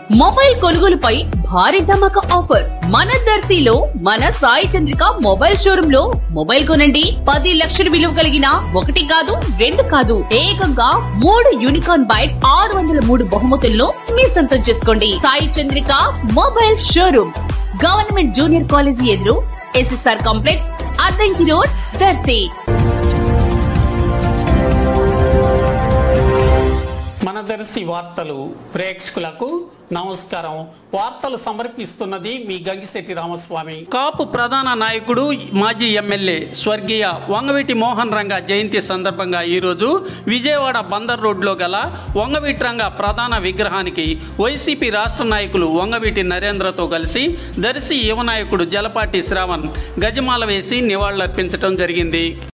mobile కొనుగోలుపై భారీ ధమాకా offer మన దర్శిలో మన సాయి చంద్రిక మొబైల్ షోరూమ్ లో మొబైల్ కొనండి పది లక్షల విలువ కలిగిన ఒకటి కాదు రెండు కాదు ఏకంగా మూడు యూనికార్న్ బైక్స్ ఆరు వందల మూడు బహుమతులను మీ సొంతం చేసుకోండి Sai Chandrika mobile showroom government junior college ఎదురు SSR complex Addanki road Darshi మన దర్శి వార్తలు ప్రేక్షకులకు నమస్కారం వార్తలు సమర్పిస్తున్నది మీ గంగిశెట్టి రామస్వామి కాపు ప్రధాన నాయకుడు మాజీ ఎమ్మెల్యే స్వర్గీయ వంగవీటి మోహన్ రంగ జయంతి సందర్భంగా ఈరోజు విజయవాడ బందర్ రోడ్లో గల వంగవీటి రంగ ప్రధాన విగ్రహానికి వైసీపీ రాష్ట్ర నాయకులు వంగవీటి నరేంద్రతో కలిసి దర్శి యువ నాయకుడు జలపాటి శ్రావణ్ గజమాల వేసి నివాళులర్పించడం జరిగింది